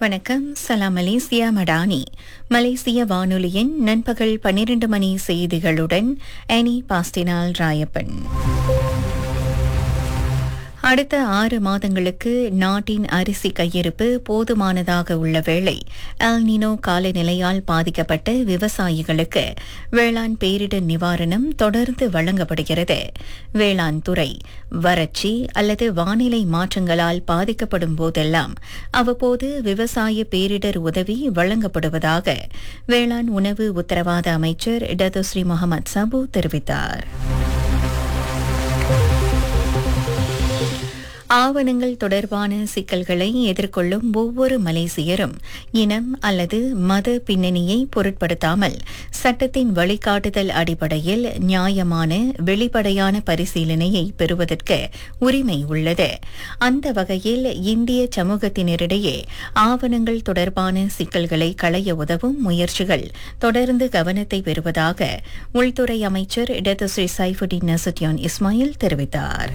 வணக்கம் சலாம் மலேசியா மடானி மலேசிய வானொலியின் நண்பகல் பன்னிரண்டு மணி செய்திகளுடன் அனி பாஸ்டினால் ராயப்பன் அடுத்த ஆறு மாதங்களுக்கு நாட்டின் அரிசி கையிருப்பு போதுமானதாக உள்ள வேளை அல் நினோ காலநிலையால் பாதிக்கப்பட்ட விவசாயிகளுக்கு வேளாண் பேரிடர் நிவாரணம் தொடர்ந்து வழங்கப்படுகிறது வேளாண் துறை வறட்சி அல்லது வானிலை மாற்றங்களால் பாதிக்கப்படும் போதெல்லாம் அவ்வப்போது விவசாய பேரிடர் உதவி வழங்கப்படுவதாக வேளாண் உணவு உத்தரவாத அமைச்சர் டத்துஸ்ரீ முகமது சபு தெரிவித்தார் ஆவணங்கள் தொடர்பான சிக்கல்களை எதிர்கொள்ளும் ஒவ்வொரு மலேசியரும் இனம் அல்லது மத பின்னணியை பொருட்படுத்தாமல் சட்டத்தின் வழிகாட்டுதல் அடிப்படையில் நியாயமான வெளிப்படையான பரிசீலனையை பெறுவதற்கு உரிமை உள்ளது அந்த வகையில் இந்திய சமூகத்தினரிடையே ஆவணங்கள் தொடர்பான சிக்கல்களை களைய உதவும் முயற்சிகள் தொடர்ந்து கவனத்தை பெறுவதாக உள்துறை அமைச்சர் டத்துஸ்ரீ சைஃபுடின் நசுட்டியான் இஸ்மாயில் தெரிவித்தார்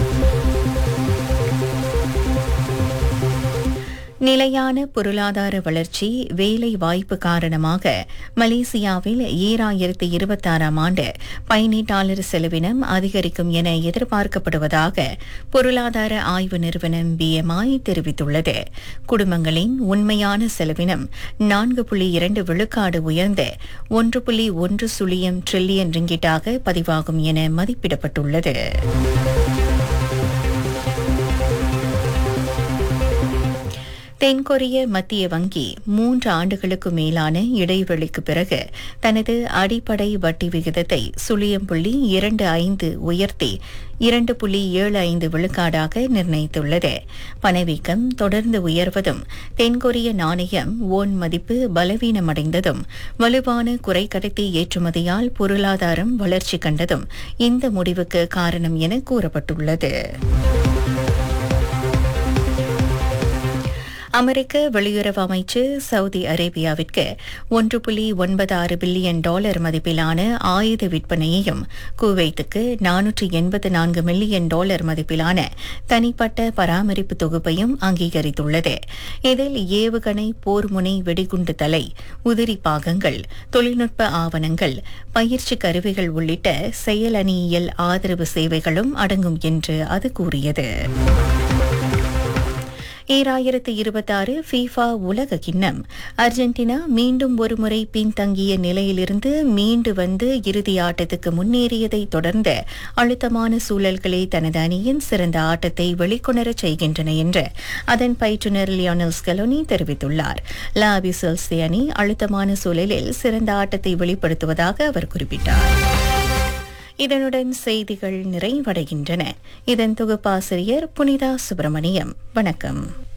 நிலையான பொருளாதார வளர்ச்சி வேலை வாய்ப்பு காரணமாக மலேசியாவில் ஈராயிரத்தி இருபத்தாறாம் ஆண்டு பயணீட்டாளர் செலவினம் அதிகரிக்கும் என எதிர்பார்க்கப்படுவதாக பொருளாதார ஆய்வு நிறுவனம் பிஎம்ஐ தெரிவித்துள்ளது குடும்பங்களின் உண்மையான செலவினம் நான்கு புள்ளி இரண்டு விழுக்காடு உயர்ந்து ஒன்று புள்ளி ஒன்று சுழியம் டிரில்லியன் ரிங்கிட்டாக பதிவாகும் என மதிப்பிடப்பட்டுள்ளது தென்கொரிய மத்திய வங்கி மூன்று ஆண்டுகளுக்கு மேலான இடைவெளிக்கு பிறகு தனது அடிப்படை வட்டி விகிதத்தை சுழியம் புள்ளி இரண்டு ஐந்து உயர்த்தி இரண்டு புள்ளி ஏழு ஐந்து விழுக்காடாக நிர்ணயித்துள்ளது பணவீக்கம் தொடர்ந்து உயர்வதும் தென்கொரிய நாணயம் ஓன் மதிப்பு பலவீனமடைந்ததும் வலுவான குறைக்கடத்தி ஏற்றுமதியால் பொருளாதாரம் வளர்ச்சி கண்டதும் இந்த முடிவுக்கு காரணம் என கூறப்பட்டுள்ளது அமெரிக்க வெளியுறவு அமைச்சு சவுதி அரேபியாவிற்கு ஒன்று புள்ளி ஒன்பது ஆறு பில்லியன் டாலர் மதிப்பிலான ஆயுத விற்பனையையும் குவைத்துக்கு நானூற்று எண்பத்து நான்கு மில்லியன் டாலர் மதிப்பிலான தனிப்பட்ட பராமரிப்பு தொகுப்பையும் அங்கீகரித்துள்ளது இதில் ஏவுகணை போர்முனை வெடிகுண்டு தலை உதிரி பாகங்கள் தொழில்நுட்ப ஆவணங்கள் பயிற்சி கருவிகள் உள்ளிட்ட செயலணியியல் ஆதரவு சேவைகளும் அடங்கும் என்று அது கூறியது ஈராயிரத்து இருபத்தாறு ஃபீஃபா உலக கிண்ணம் அர்ஜென்டினா மீண்டும் ஒருமுறை பின்தங்கிய நிலையிலிருந்து மீண்டு வந்து இறுதி ஆட்டத்துக்கு முன்னேறியதை தொடர்ந்து அழுத்தமான சூழல்களே தனது அணியின் சிறந்த ஆட்டத்தை வெளிக்கொணரச் செய்கின்றன என்று அதன் பயிற்றுநர் லியோனல் ஸ்கலோனி தெரிவித்துள்ளார் லாபி செல்சி அணி அழுத்தமான சூழலில் சிறந்த ஆட்டத்தை வெளிப்படுத்துவதாக அவர் குறிப்பிட்டார் இதனுடன் செய்திகள் நிறைவடைகின்றன இதன் தொகுப்பாசிரியர் புனிதா சுப்பிரமணியம் வணக்கம்